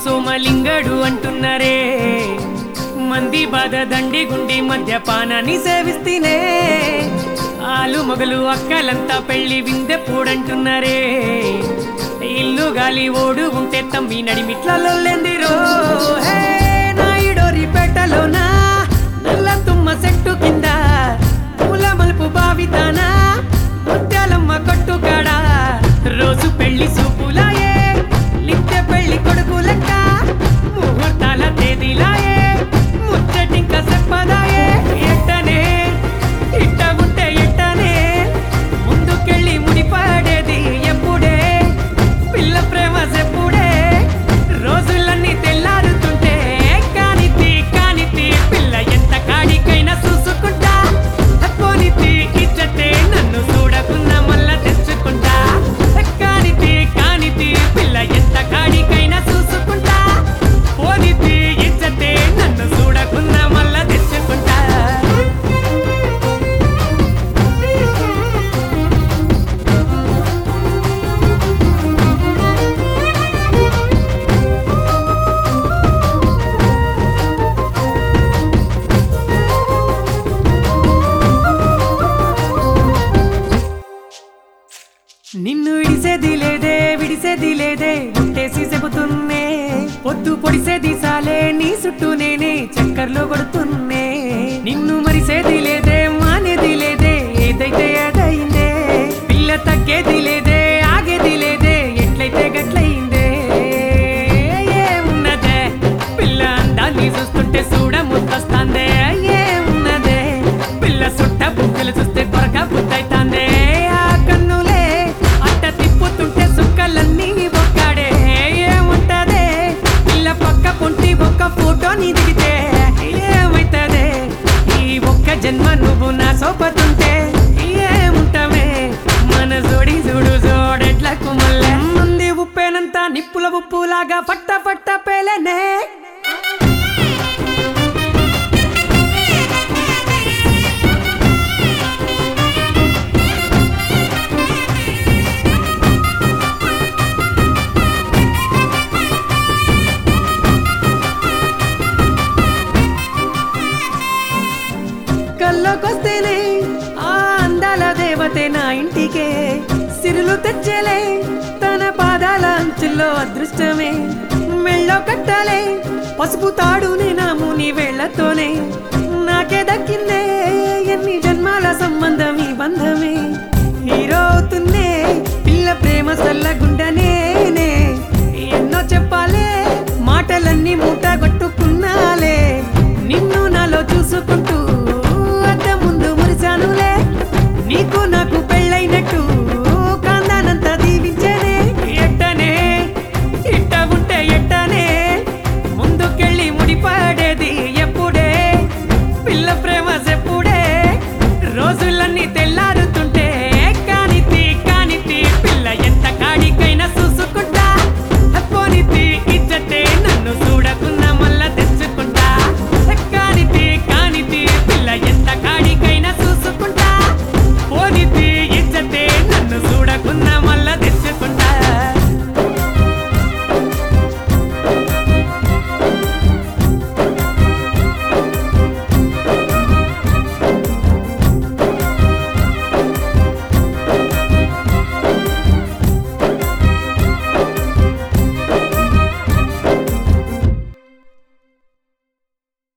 సోమలింగడు అంటున్నారే మంది బాధ దండి గుండి మద్యపానాన్ని సేవిస్తేనే ఆలు మొగలు అక్కలంతా పెళ్లి విందెప్పుడంటున్నారే ఇల్లు గాలి ఓడు ఉంటే తమ్మి నడిమిట్లలో లెందిరో హే నాయుడోరి పేటలోనా నల్ల తుమ్మ చెట్టు కింద పూల మలుపు బావితానా ముత్యాలమ్మ కొట్టుకాడా రోజు పెళ్లి సూపులాయే లింకె పెళ్లి కొడుకు లెక్క ముహూర్తాల తేదీలాయే ముచ్చటింక చెప్పదాయే ఎట్టనే ఇట్ట ఉంటే ఎట్టనే ముందుకెళ్ళి ముడిపడేది ఎప్పుడే పిల్ల ప్రేమ చెప్పుడే రోజులన్నీ తెల్లారుతుంటే కానితి కానితి పిల్ల ఎంత కాడికైనా చూసుకుంటా పోనితి ఇచ్చతే నన్ను చూడకున్న మల్ల తెచ్చుకుంటా కానితి కానితి పిల్ల ఎంత కాడికైనా చూసుకుంటా పోనితి ఇచ్చతే నన్ను చూడకున్న మల్ల తెచ్చుకుంటా నిన్ను విడిసేది లేదే విడిసేది లేదే గుట్టేసి చెబుతున్నే పొద్దు పొడిసేది సాలే నీ చుట్టూ నేనే చక్కర్లు కొడుతున్నే నిన్ను మరిసేది లేదే మానేది లేదే ఏదైతే అదైందే పిల్ల తగ్గేది లేదే ఆగేది లేదే ఎట్లయితే గట్లయిందే ఏమున్నదే పిల్ల అందాన్ని చూస్తుంటే చూడ ముద్దొస్తాందే ఏమున్నదే పిల్ల సుట్ట బుగ్గలు చూస్తే కొరక బుద్ధైతాందే ఆ కన్నులే అట్ట తిప్పుతుంటే సుక్కలన్నీ ఒక్కడే ఏముంటదే పిల్ల పక్క పొంటి ఒక్క ఫోటోని దిగితే ఏమైతదే ఈ ఒక్క జన్మ నువ్వు నా సోపతుంటే ఏముంటమే మన జోడి చూడు జోడెట్లకు మళ్ళీ మంది ఉప్పేనంత నిప్పుల ఉప్పులాగా పట్ట పట్ట పేలనే కల్లోకొస్తేనే ఆ అందాల దేవతే నా ఇంటికే సిరులు తెచ్చలే తన పాదాల అంచుల్లో అదృష్టమే మెళ్ళో కట్టాలే పసుపు తాడునే నా ముని వేళ్లతోనే నాకే దక్కిందే ఎన్ని జన్మాల సంబంధం ఈ బంధమే హీరో అవుతున్నే పిల్ల ప్రేమ సల్లగుండనేనే ఎన్నో చెప్పాలే మాటలన్నీ మూట కొట్టుకున్నాలే నిన్ను నాలో చూసుకుంటూ అద్దం ముందు మురిశానులే నీకు నాకు